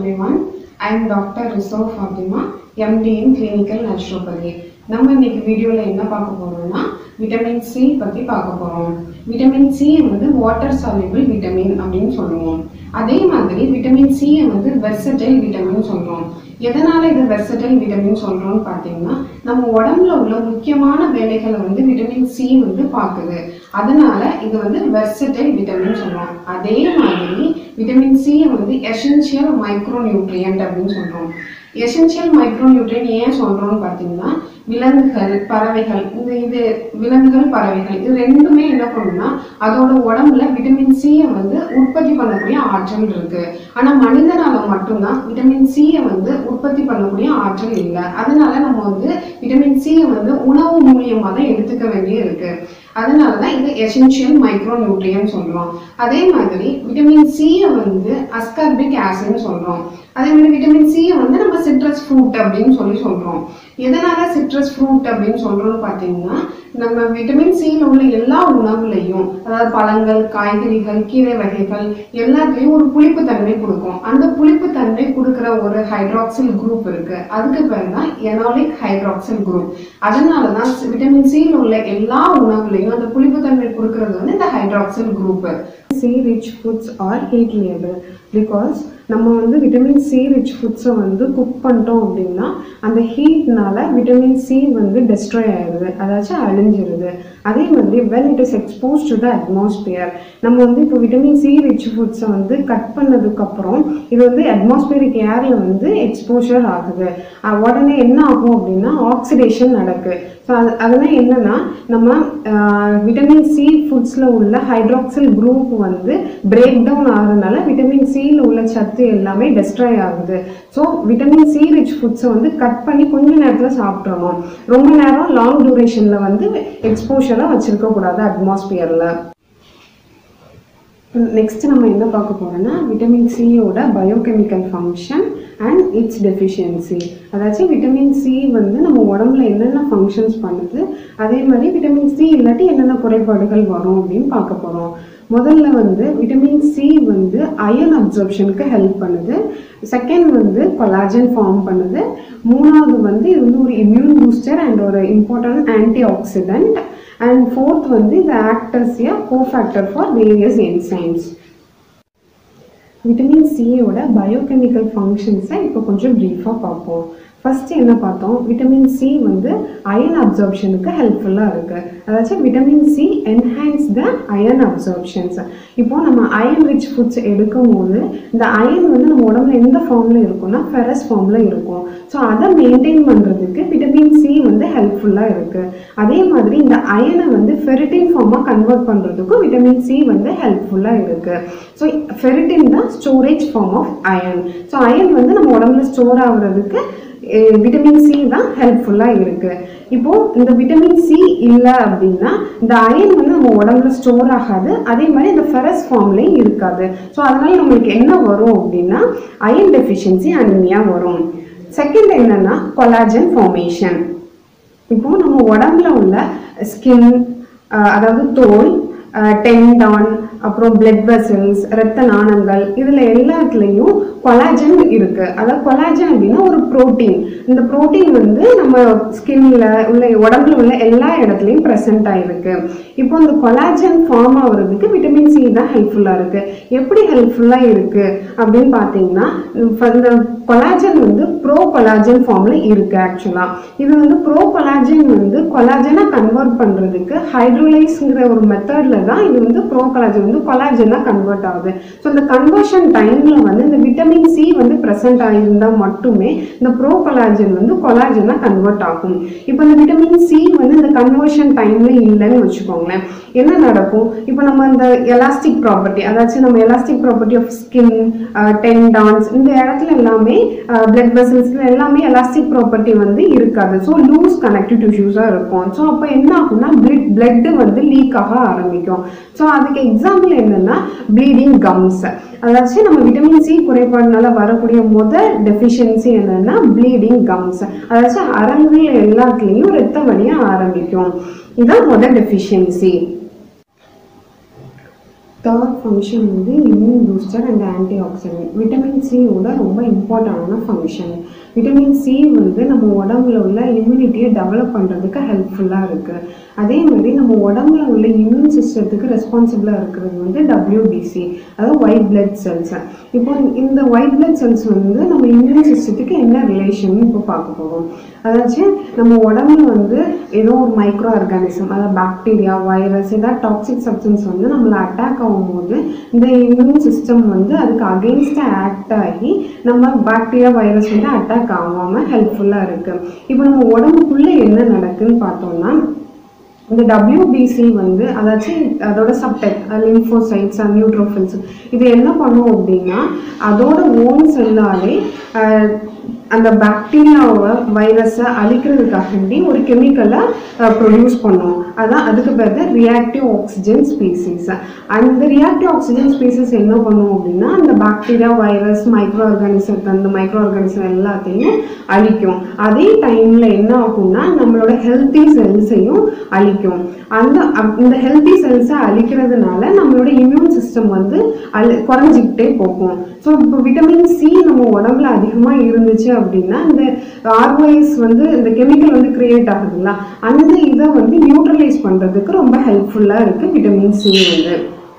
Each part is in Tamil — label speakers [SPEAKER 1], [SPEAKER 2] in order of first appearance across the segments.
[SPEAKER 1] everyone. I am Dr. Riso Fatima, MD in Clinical Naturopathy. நம்ம இன்னைக்கு வீடியோவில் என்ன பார்க்க போறோம்னா விட்டமின் சி பற்றி பார்க்க போகிறோம் விட்டமின் சி வந்து வாட்டர் soluble விட்டமின் அப்படின்னு சொல்லுவோம் அதே மாதிரி விட்டமின் சியை வந்து வெர்சடைல் விட்டமின் சொல்கிறோம் எதனால இது வெர்சடைல் விட்டமின் சொல்கிறோம்னு பார்த்தீங்கன்னா நம்ம உடம்புல உள்ள முக்கியமான வேலைகளை வந்து விட்டமின் சி வந்து பார்க்குது அதனால இது வந்து வெர்சடைல் விட்டமின் சொல்றோம் அதே மாதிரி விட்டமின் சியை வந்து எசென்ஷியல் மைக்ரோ நியூட்ரியன்ட் அப்படின்னு சொல்றோம் எசென்ஷியல் மைக்ரோ நியூட்ரியன் ஏன் சொல்றோம்னு பார்த்தீங்கன்னா விலங்குகள் பறவைகள் இந்த இது விலங்குகள் பறவைகள் இது ரெண்டுமே என்ன பண்ணும்னா அதோட உடம்புல விட்டமின் சியை வந்து உற்பத்தி பண்ணக்கூடிய ஆற்றல் இருக்கு ஆனா மனிதனால மட்டும்தான் விட்டமின் சியை வந்து உற்பத்தி பண்ணக்கூடிய ஆற்றல் இல்லை அதனால நம்ம வந்து விட்டமின் சியை வந்து உணவு மூலியமா தான் எடுத்துக்க வேண்டிய இருக்கு அதனால தான் இது எசென்ஷியல் மைக்ரோ நியூட்ரியன் சொல்றோம் அதே மாதிரி விட்டமின் சியை வந்து அஸ்கார்பிக் ஆசிட்னு சொல்றோம் அதே மாதிரி விட்டமின் சியை வந்து நம்ம சிட்ரஸ் ஃப்ரூட் அப்படின்னு சொல்லி சொல்றோம் எதனால சிட்ரஸ் ஃப்ரூட் அப்படின்னு சொல்றோம்னு பார்த்தீங்கன்னா நம்ம விட்டமின் சியில் உள்ள எல்லா உணவுலையும் அதாவது பழங்கள் காய்கறிகள் கீரை வகைகள் எல்லாத்துலேயும் ஒரு புளிப்பு தன்மை கொடுக்கும் அந்த புளிப்பு தன்மை கொடுக்குற ஒரு ஹைட்ராக்சில் குரூப் இருக்கு அதுக்கு பேர் தான் எனாலிக் ஹைட்ராக்சில் குரூப் அதனால தான் விட்டமின் சியில் உள்ள எல்லா உணவுலையும் அந்த புளிப்பு தன்மை கொடுக்கறது வந்து இந்த hydroxyl group C rich foods are heat labile because நம்ம வந்து விட்டமின் சி ரிச் ஃபுட்ஸை வந்து குக் பண்ணிட்டோம் அப்படின்னா அந்த ஹீட்னால விட்டமின் சி வந்து டெஸ்ட்ராய் ஆயிடுது அதாச்சும் அழிஞ்சிருது அதே மாதிரி when it is expose to the atmosphere நம்ம வந்து இப்போ விட்டமின் சி ரிச் ஃபுட்ஸை வந்து கட் பண்ணதுக்கப்புறம் இது வந்து அட்மாஸ்பியரிக் ஏரில் வந்து எக்ஸ்போஷர் ஆகுது அஹ் உடனே என்ன ஆகும் அப்படின்னா ஆக்சிடேஷன் நடக்கு ஸோ அது அதெல்லாம் என்னன்னா நம்ம விட்டமின் சி ஃபுட்ஸில் உள்ள ஹைட்ராக்சில் குரூப் வந்து பிரேக் டவுன் ஆகிறதுனால விட்டமின் சியில் உள்ள சத்து எல்லாமே டெஸ்ட்ராய் ஆகுது ஸோ விட்டமின் சி ரிச் ஃபுட்ஸை வந்து கட் பண்ணி கொஞ்ச நேரத்தில் சாப்பிட்றணும் ரொம்ப நேரம் லாங் டியூரேஷனில் வந்து எக்ஸ்போஷராக வச்சுருக்க கூடாது அட்மாஸ்பியரில் நெக்ஸ்ட் நம்ம என்ன பார்க்க போறோம்னா விட்டமின் சியோட biochemical function and its deficiency அதாச்சும் விட்டமின் சி வந்து நம்ம உடம்புல என்னென்ன ஃபங்க்ஷன்ஸ் பண்ணுது அதே மாதிரி விட்டமின் சி இல்லாட்டி என்னென்ன குறைபாடுகள் வரும் அப்படின்னு பார்க்க போகிறோம் முதல்ல வந்து விட்டமின் சி வந்து அயன் அப்சர்ப்ஷனுக்கு ஹெல்ப் பண்ணுது செகண்ட் வந்து கொலாஜன் ஃபார்ம் பண்ணுது மூணாவது வந்து இது வந்து ஒரு இம்யூன் பூஸ்டர் அண்ட் ஒரு important anti oxidant and fourth வந்து இது acts a cofactor for various enzymes vitamin சியோட பயோகெமிக்கல் ஃபங்க்ஷன்ஸை இப்போ கொஞ்சம் ப்ரீஃபாக பார்ப்போம் ஃபர்ஸ்ட் என்ன பார்த்தோம் விட்டமின் சி வந்து அயன் அப்சர்ப்ஷனுக்கு ஹெல்ப்ஃபுல்லாக இருக்குது அதாச்சும் vitamin C enhance the iron absorptions இப்போ நம்ம அயன் ரிச் ஃபுட்ஸ் எடுக்கும் போது இந்த அயன் வந்து நம்ம உடம்புல எந்த ஃபார்மில் இருக்கும்னா ஃபெரஸ் ஃபார்மில் இருக்கும் ஸோ அதை மெயின்டைன் பண்ணுறதுக்கு விட்டமின் சி வந்து ஹெல்ப்ஃபுல்லாக இருக்குது அதே மாதிரி இந்த அயனை வந்து ஃபெரிட்டின் ஃபார்மாக கன்வெர்ட் பண்ணுறதுக்கும் விட்டமின் சி வந்து ஹெல்ப்ஃபுல்லாக இருக்குது ஸோ ஃபெரிட்டின் தான் storage form of iron so iron வந்து நம்ம உடம்புல ஸ்டோர் ஆகுறதுக்கு விட்டமின் சி தான் ஹெல்ப்ஃபுல்லாக இருக்குது இப்போது இந்த விட்டமின் சி இல்லை அப்படின்னா இந்த அயன் வந்து நம்ம உடம்புல ஸ்டோர் ஆகாது அதே மாதிரி இந்த ஃபெரஸ் ஃபார்ம்லேயும் இருக்காது ஸோ அதனால் நம்மளுக்கு என்ன வரும் அப்படின்னா அயன் டெஃபிஷியன்சி அனிமியா வரும் செகண்ட் என்னன்னா கொலாஜன் ஃபார்மேஷன் இப்போ நம்ம உடம்புல உள்ள ஸ்கின் அதாவது தோல் டெண்டான் அப்புறம் பிளட் வெசல்ஸ் இரத்த நாணங்கள் இதில் எல்லாத்துலேயும் கொலாஜன் இருக்கு அதாவது கொலாஜன் அப்படின்னா ஒரு புரோட்டீன் இந்த புரோட்டீன் வந்து நம்ம ஸ்கின்ல உள்ள உடம்புல உள்ள எல்லா இடத்துலையும் ப்ரெசென்ட் ஆயிருக்கு இப்போ இந்த கொலாஜன் ஃபார்ம் ஆகுறதுக்கு விட்டமின் சி தான் ஹெல்ப்ஃபுல்லாக இருக்கு எப்படி ஹெல்ப்ஃபுல்லாக இருக்கு அப்படின்னு பார்த்தீங்கன்னா இந்த கொலாஜன் வந்து ப்ரோ கொலாஜன் ஃபார்ம்ல இருக்கு ஆக்சுவலா இது வந்து ப்ரோ கொலாஜன் வந்து கொலாஜனை கன்வெர்ட் பண்றதுக்கு ஹைட்ரோலைஸ்ங்கிற ஒரு மெத்தட்ல தான் இது வந்து ப்ரோ கொலாஜன் வந்து கொலாஜனா கன்வெர்ட் ஆகுது ஸோ இந்த கன்வர்ஷன் டைம்ல வந்து இந்த விட்டமின் சி வந்து ப்ரெசென்ட் ஆகியிருந்தா மட்டுமே இந்த ப்ரோ கொலாஜன் வந்து கொலாஜனா கன்வெர்ட் ஆகும் இப்போ இந்த விட்டமின் சி வந்து இந்த கன்வர்ஷன் டைம்ல இல்லைன்னு வச்சுக்கோங்களேன் என்ன நடக்கும் இப்போ நம்ம இந்த எலாஸ்டிக் ப்ராப்பர்ட்டி அதாச்சும் நம்ம elastic property of skin tendons இந்த இடத்துல எல்லாமே பிளட் வெசல்ஸ்ல எல்லாமே எலாஸ்டிக் ப்ராப்பர்ட்டி வந்து இருக்காது ஸோ லூஸ் கனெக்டிவ் டிஷ்யூஸாக இருக்கும் ஸோ அப்போ என்ன ஆகும்னா பிளட் பிளட் வந்து லீக் ஆக ஆரம்பிக்கும் ஸோ அதுக்கு எக்ஸாம்பிள் என்னன்னா ப்ளீடிங் கம்ஸ் அதாச்சும் நம்ம விட்டமின் சி குறைபாடுனால வரக்கூடிய முதல் டெஃபிஷியன்சி என்னன்னா ப்ளீடிங் கம்ஸ் அதாச்சும் அரங்குகள் எல்லாத்துலேயும் ரத்தம் வழிய ஆரம்பிக்கும் இதுதான் முதல் டெஃபிஷியன்சி தேர்ட் ஃபங்க்ஷன் வந்து immune booster and anti oxidant vitamin சியோட ரொம்ப இம்பார்ட்டண்டான ஃபங்க்ஷன் விட்டமின் சி வந்து நம்ம உடம்புல உள்ள இம்யூனிட்டியை டெவலப் பண்ணுறதுக்கு ஹெல்ப்ஃபுல்லாக இருக்குது அதே மாதிரி நம்ம உடம்புல உள்ள இம்யூன் சிஸ்டத்துக்கு ரெஸ்பான்சிபிளாக இருக்கிறது வந்து டபிள்யூபிசி அதாவது ஒயிட் பிளட் செல்ஸ் இப்போ இந்த ஒயிட் பிளட் செல்ஸ் வந்து நம்ம இம்யூன் சிஸ்டத்துக்கு என்ன ரிலேஷன் இப்போ பார்க்க போகிறோம் அதாச்சும் நம்ம உடம்புல வந்து ஏதோ ஒரு மைக்ரோ ஆர்கானிசம் அதாவது பாக்டீரியா வைரஸ் ஏதாவது டாக்ஸிக் சப்ஸ்டன்ஸ் வந்து நம்மளை அட்டாக் ஆகும்போது இந்த இம்யூன் சிஸ்டம் வந்து அதுக்கு அகெயின்ஸ்டாக ஆக்ட் ஆகி நம்ம பாக்டீரியா வைரஸ் வந்து அட்டாக் ஆகாமல் ஹெல்ப்ஃபுல்லாக இருக்குது இப்போ நம்ம உடம்புக்குள்ளே என்ன நடக்குன்னு பார்த்தோம்னா இந்த டபிள்யூபிசி வந்து அதாச்சும் அதோட சப்டெக் லிம்ஃபோசைட்ஸ் நியூட்ரோஃபில்ஸ் இது என்ன பண்ணும் அப்படின்னா அதோட ஓன் செல்லாலே அந்த பாக்டீரியாவை வைரஸை அழிக்கிறதுக்காகண்டி ஒரு கெமிக்கலை ப்ரொடியூஸ் பண்ணும் அதான் அதுக்கு பேர் ரியாக்டிவ் ஆக்சிஜன் ஸ்பீசிஸ் அந்த ரியாக்டிவ் ஆக்சிஜன் ஸ்பீசிஸ் என்ன பண்ணும் அப்படின்னா அந்த பாக்டீரியா வைரஸ் மைக்ரோ ஆர்கானிசம் அந்த மைக்ரோ ஆர்கானிசம் எல்லாத்தையும் அழிக்கும் அதே டைமில் என்ன ஆகும்னா நம்மளோட ஹெல்த்தி செல்ஸையும் அழிக்கும் அந்த அப்- இந்த ஹெல்த்தி செல்ஸை அழிக்கிறதுனால நம்மளோட இம்யூன் சிஸ்டம் வந்து அழி குறைஞ்சிக்கிட்டே போகும் ஸோ இப்போ விட்டமின் சி நம்ம உடம்புல அதிகமாக இருந்துச்சு அப்படின்னா இந்த ஆர்ஓஎஸ் வந்து இந்த கெமிக்கல் வந்து கிரியேட் ஆகுதுல்ல அந்த இதை வந்து நியூட்ரலைஸ் பண்ணுறதுக்கு ரொம்ப ஹெல்ப்ஃபுல்லாக இருக்குது விட்டமின் சி வந்து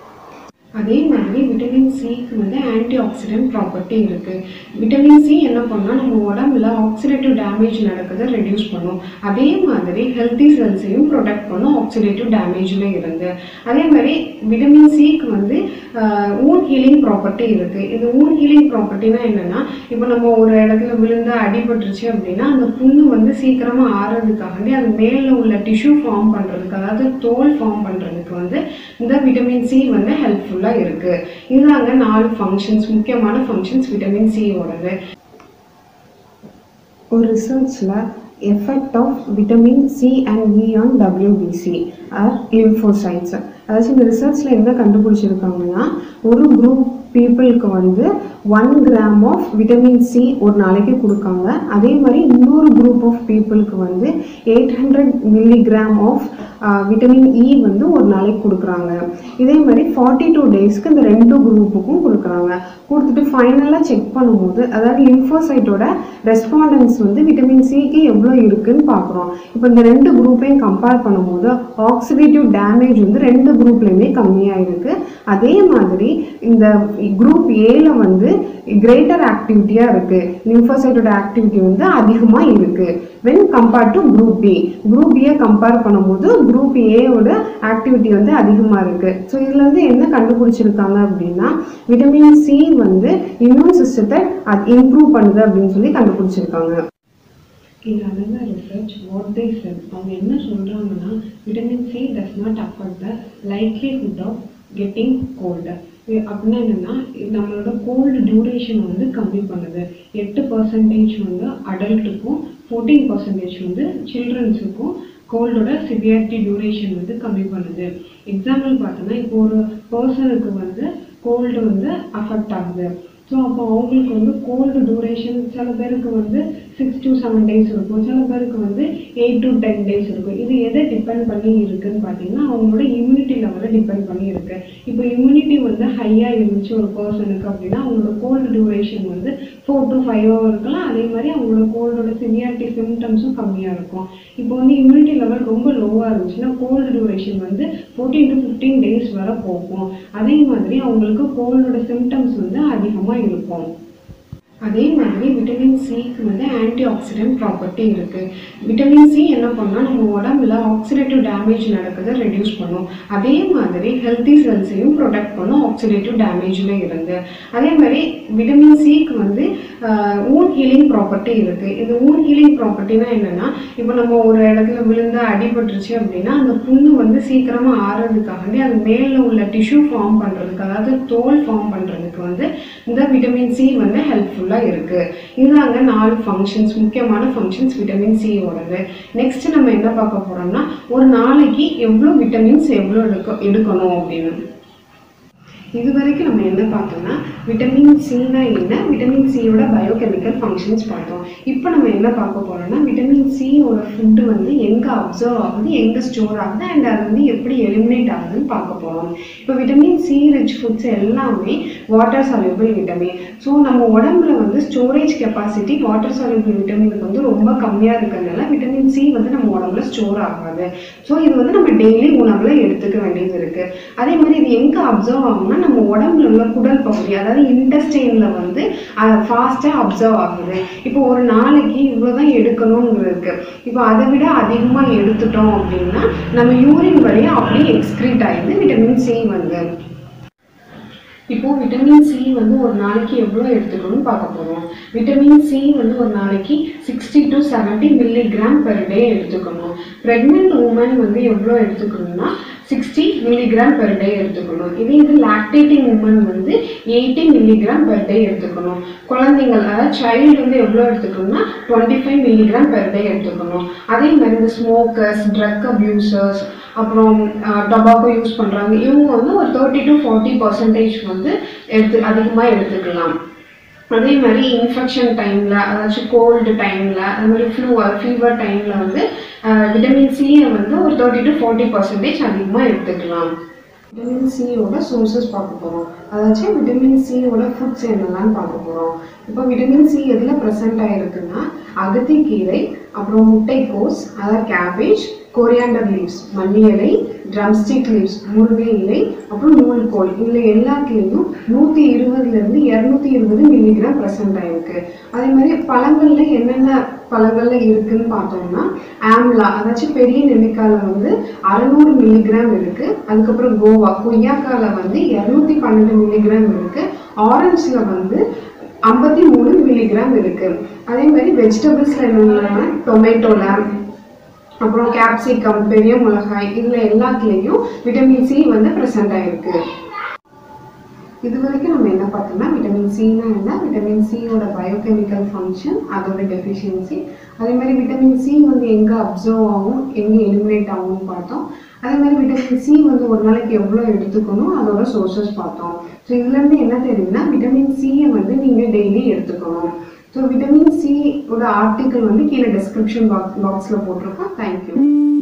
[SPEAKER 1] அதே மாதிரி விட்டமின் சிக்கு வந்து ஆன்டி ஆக்சிடென்ட் ப்ராப்பர்ட்டி இருக்குது விட்டமின் சி என்ன பண்ணால் நம்ம உடம்புல ஆக்சிடேட்டிவ் டேமேஜ் நடக்குதை ரெடியூஸ் பண்ணும் அதே மாதிரி ஹெல்த்தி செல்ஸையும் ப்ரொடெக்ட் பண்ணும் ஆக்சிடேட்டிவ் டேமேஜில் இருந்து அதே மாதிரி விட்டமின் சிக்கு வந்து ஊன் ஹீலிங் ப்ராப்பர்ட்டி இருக்குது இது ஊன் ஹீலிங் ப்ராப்பர்ட்டினா என்னென்னா இப்போ நம்ம ஒரு இடத்துல விழுந்து அடிபட்டுருச்சு அப்படின்னா அந்த புண்ணு வந்து சீக்கிரமாக ஆறுறதுக்காண்டி அது மேலே உள்ள டிஷ்யூ ஃபார்ம் பண்ணுறதுக்கு அதாவது தோல் ஃபார்ம் பண்ணுறதுக்கு வந்து இந்த விட்டமின் சி வந்து ஹெல்ப்ஃபுல்லாக இருக்குது இதுதாங்க நாலு ஃபங்க்ஷன்ஸ் முக்கியமான ஃபங்க்ஷன்ஸ் விட்டமின் சியோடது ஒரு ரிசர்ச்சில் effect of vitamin C and E on WBC or lymphocytes அதாச்சும் இந்த ரிசர்ச்சில் என்ன கண்டுபிடிச்சிருக்காங்கன்னா ஒரு குரூப் பீப்புளுக்கு வந்து one gram of vitamin C ஒரு நாளைக்கு கொடுக்காங்க அதே மாதிரி இன்னொரு குரூப் ஆஃப் பீப்புளுக்கு வந்து eight hundred milligram of vitamin E வந்து ஒரு நாளைக்கு கொடுக்குறாங்க இதே மாதிரி ஃபார்ட்டி டூ டேஸ்க்கு இந்த ரெண்டு குரூப்புக்கும் கொடுக்குறாங்க கொடுத்துட்டு ஃபைனலாக செக் பண்ணும்போது அதாவது லிம்ஃபோசைட்டோட ரெஸ்பாண்டன்ஸ் வந்து விட்டமின் சிக்கு எவ்வளோ இருக்குன்னு பார்க்குறோம் இப்போ இந்த ரெண்டு குரூப்பையும் கம்பேர் பண்ணும்போது ஆக்சிடேட்டிவ் டேமேஜ் வந்து ரெண்டு குரூப்லேயுமே கம்மியாக இருக்குது அதே மாதிரி இந்த குரூப் ஏல வந்து கிரேட்டர் ஆக்டிவிட்டியாக இருக்குது லிம்ஃபோசைட்டோட ஆக்டிவிட்டி வந்து அதிகமாக இருக்குது when compared to group B group பியை கம்பேர் பண்ணும்போது குரூப் ஏவோட ஆக்டிவிட்டி வந்து அதிகமாக இருக்குது ஸோ இதில் வந்து என்ன கண்டுபிடிச்சிருக்காங்க அப்படின்னா விட்டமின் சி வந்து இம்யூன் சிஸ்டத்தை அது இம்ப்ரூவ் பண்ணுது அப்படின்னு சொல்லி கண்டுபிடிச்சிருக்காங்க இது another research what they said அவங்க என்ன சொல்கிறாங்கன்னா vitamin C does not afford the likelihood of getting cold அப்படின்னா என்னென்னா நம்மளோட கோல்டு டியூரேஷன் வந்து கம்மி பண்ணுது எட்டு பர்சன்டேஜ் வந்து அடல்ட்டுக்கும் ஃபோர்டீன் பர்சன்டேஜ் வந்து சில்ட்ரன்ஸுக்கும் கோல்டோட சிவியாரிட்டி டியூரேஷன் வந்து கம்மி பண்ணுது எக்ஸாம்பிள் பார்த்தோன்னா இப்போ ஒரு பர்சனுக்கு வந்து கோல்டு வந்து அஃபெக்ட் ஆகுது ஸோ அப்போ அவங்களுக்கு வந்து கோல்டு டியூரேஷன் சில பேருக்கு வந்து சிக்ஸ் to செவன் டேஸ் இருக்கும் சில பேருக்கு வந்து எயிட் to டென் டேஸ் இருக்கும் இது எதை டிபெண்ட் பண்ணி இருக்குன்னு பார்த்தீங்கன்னா அவங்களோட இம்யூனிட்டி லெவலை டிபெண்ட் பண்ணி இருக்கு இப்போ இம்யூனிட்டி வந்து ஹையாக இருந்துச்சு ஒரு பர்சனுக்கு அப்படின்னா அவங்களோட கோல்டு டியூரேஷன் வந்து ஃபோர் to ஃபைவ் ஹவர் இருக்கலாம் அதே மாதிரி அவங்களோட கோல்டோட சிவியாரிட்டி சிம்டம்ஸும் கம்மியாக இருக்கும் இப்போ வந்து இம்யூனிட்டி லெவல் ரொம்ப லோவாக இருந்துச்சுன்னா கோல்டு டியூரேஷன் வந்து ஃபோர்டீன் to ஃபிஃப்டீன் டேஸ் வரை போகும் அதே மாதிரி அவங்களுக்கு கோல்டோட சிம்டம்ஸ் வந்து அதிகமாக இருக்கும் அதே மாதிரி விட்டமின் சிக்கு வந்து ஆன்டி ஆக்சிடென்ட் ப்ராப்பர்ட்டி இருக்குது விட்டமின் சி என்ன பண்ணால் நம்ம உடம்புல ஆக்சிடேட்டிவ் டேமேஜ் நடக்குதை ரெடியூஸ் பண்ணும் அதே மாதிரி ஹெல்த்தி செல்ஸையும் ப்ரொடெக்ட் பண்ணும் ஆக்சிடேட்டிவ் டேமேஜில் இருந்து அதே மாதிரி விட்டமின் சிக்கு வந்து ஊன் ஹீலிங் ப்ராப்பர்ட்டி இருக்குது இந்த ஊன் ஹீலிங் ப்ராப்பர்ட்டினா என்னென்னா இப்போ நம்ம ஒரு இடத்துல விழுந்து அடிபட்டுருச்சு அப்படின்னா அந்த புண்ணு வந்து சீக்கிரமாக ஆறுறதுக்காண்டி அது மேலே உள்ள டிஷ்யூ ஃபார்ம் பண்ணுறதுக்கு அதாவது தோல் ஃபார்ம் பண்ணுறதுக்கு வந்து இந்த விட்டமின் சி வந்து ஹெல்ப்ஃபுல்லாக இருக்குது இதுதாங்க நாலு ஃபங்க்ஷன்ஸ் முக்கியமான ஃபங்க்ஷன்ஸ் விட்டமின் சியோடது நெக்ஸ்ட் நம்ம என்ன பார்க்க போறோம்னா ஒரு நாளைக்கு எவ்வளோ விட்டமின்ஸ் எவ்வளோ எடுக்க எடுக்கணும் அப்படின்னு இது வரைக்கும் நம்ம என்ன பார்த்தோம்னா விட்டமின் சினா என்ன விட்டமின் சியோட பயோகெமிக்கல் ஃபங்க்ஷன்ஸ் பார்த்தோம் இப்போ நம்ம என்ன பார்க்க போறோம்னா விட்டமின் சியோட ஃபுட்டு வந்து எங்கே அப்சர்வ் ஆகுது எங்கே ஸ்டோர் ஆகுது அண்ட் அது வந்து எப்படி எலிமினேட் ஆகுதுன்னு பார்க்க போகிறோம் இப்போ விட்டமின் சி ரிச் ஃபுட்ஸ் எல்லாமே வாட்டர் soluble விட்டமின் ஸோ நம்ம உடம்புல வந்து ஸ்டோரேஜ் கெப்பாசிட்டி வாட்டர் soluble விட்டமினுக்கு வந்து ரொம்ப கம்மியாக இருக்கிறதுனால விட்டமின் சி வந்து நம்ம உடம்புல ஸ்டோர் ஆகாது ஸோ இது வந்து நம்ம டெய்லி உணவுல எடுத்துக்க வேண்டியது இருக்கு அதே மாதிரி இது எங்கே அப்சர்வ் ஆகும்னா நம்ம உடம்புல உள்ள குடல் பகுதி அதாவது இன்டெஸ்டைன்ல வந்து ஃபாஸ்ட்டாக அப்சர்வ் ஆகுது இப்போ ஒரு நாளைக்கு இவ்வளோதான் எடுக்கணுங்கிறது இருக்கு இப்போ அதை விட அதிகமாக எடுத்துட்டோம் அப்படின்னா நம்ம யூரின் வழியாக அப்படியே எக்ஸ்க்ரீட் ஆயிடுது விட்டமின் சி வந்து இப்போ விட்டமின் சி வந்து ஒரு நாளைக்கு எவ்வளோ எடுத்துக்கணும்னு பார்க்க போகிறோம் விட்டமின் சி வந்து ஒரு நாளைக்கு sixty to seventy milligram per day எடுத்துக்கணும் ப்ரெக்னென்ட் உமன் வந்து எவ்வளோ எடுத்துக்கணும்னா சிக்ஸ்டி மில்லிகிராம் பெர் டே எடுத்துக்கணும் இதே இது லாக்டேட்டிங் உமன் வந்து எயிட்டி மில்லிகிராம் பெர் டே எடுத்துக்கணும் குழந்தைங்கள் அதாவது சைல்டு வந்து எவ்வளோ எடுத்துக்கணும்னா twenty five milligram per day எடுத்துக்கணும் அதே மாதிரி இந்த ஸ்மோக்கர்ஸ் ட்ரக் அப்யூசர்ஸ் அப்புறம் டொபாக்கோ யூஸ் பண்ணுறாங்க இவங்க வந்து ஒரு தேர்ட்டி டு ஃபார்ட்டி பர்சன்டேஜ் வந்து எடுத்து அதிகமாக எடுத்துக்கலாம் அதே மாதிரி இன்ஃபெக்ஷன் டைமில் அதாச்சும் கோல்டு டைமில் அது மாதிரி ஃப்ளூ ஃபீவர் டைமில் வந்து விட்டமின் சியை வந்து ஒரு தேர்ட்டி டு ஃபார்ட்டி பர்சன்டேஜ் அதிகமாக எடுத்துக்கலாம் விட்டமின் சியோட சோர்சஸ் பார்க்க போகிறோம் அதாச்சும் விட்டமின் சியோட ஃபுட்ஸ் என்னெல்லாம் பார்க்க போகிறோம் இப்போ விட்டமின் சி எதில் ப்ரெசென்ட் ஆகிருக்குன்னா அகத்திக்கீரை அப்புறம் முட்டைக்கோஸ் அதாவது கேபேஜ் கொரியாண்டர் லீவ்ஸ் மல்லி இலை ட்ரம்ஸ்டிக் லீவ்ஸ் முருங்கை இலை அப்புறம் நூல்கோல் இதில் எல்லாத்துலேயும் நூற்றி இருபதுலேருந்து இரநூத்தி இருபது மில்லிகிராம் ப்ரெசென்ட் ஆயிருக்கு அதே மாதிரி பழங்கள்ல என்னென்ன பழங்கள்ல இருக்குன்னு பார்த்தோம்னா ஆம்லா அதாச்சும் பெரிய நெல்லிக்காயில வந்து அறுநூறு மில்லிகிராம் இருக்கு அதுக்கப்புறம் கோவா கொய்யாக்கால வந்து இரநூத்தி பன்னெண்டு மில்லிகிராம் இருக்கு ஆரஞ்சுல வந்து ஐம்பத்தி மூணு மில்லிகிராம் இருக்கு அதே மாதிரி வெஜிடபிள்ஸ்ல என்னென்னா டொமேட்டோல அப்புறம் கேப்சிகம் பெரிய மிளகாய் இதுல எல்லாத்துலேயும் விட்டமின் சி வந்து ப்ரெசென்ட் ஆயிருக்கு இது வரைக்கும் நம்ம என்ன பார்த்தோம்னா விட்டமின் சினா என்ன விட்டமின் சியோட பயோகெமிக்கல் ஃபங்க்ஷன் அதோட டெஃபிஷியன்சி அதே மாதிரி விட்டமின் சி வந்து எங்கே அப்சர்வ் ஆகும் எங்கே எலிமினேட் ஆகும்னு பார்த்தோம் அதே மாதிரி விட்டமின் சி வந்து ஒரு நாளைக்கு எவ்வளோ எடுத்துக்கணும் அதோட சோர்சஸ் பார்த்தோம் ஸோ இதுலேருந்து என்ன தெரியுதுன்னா விட்டமின் சியை வந்து நீங்கள் டெய்லி எடுத்துக்கணும் ஸோ விட்டமின் சி ஓட ஆர்டிக்கல் வந்து கீழே டிஸ்கிரிப்ஷன் பாக்ஸ் பாக்ஸில் போட்டிருக்கோம் தேங்க்யூ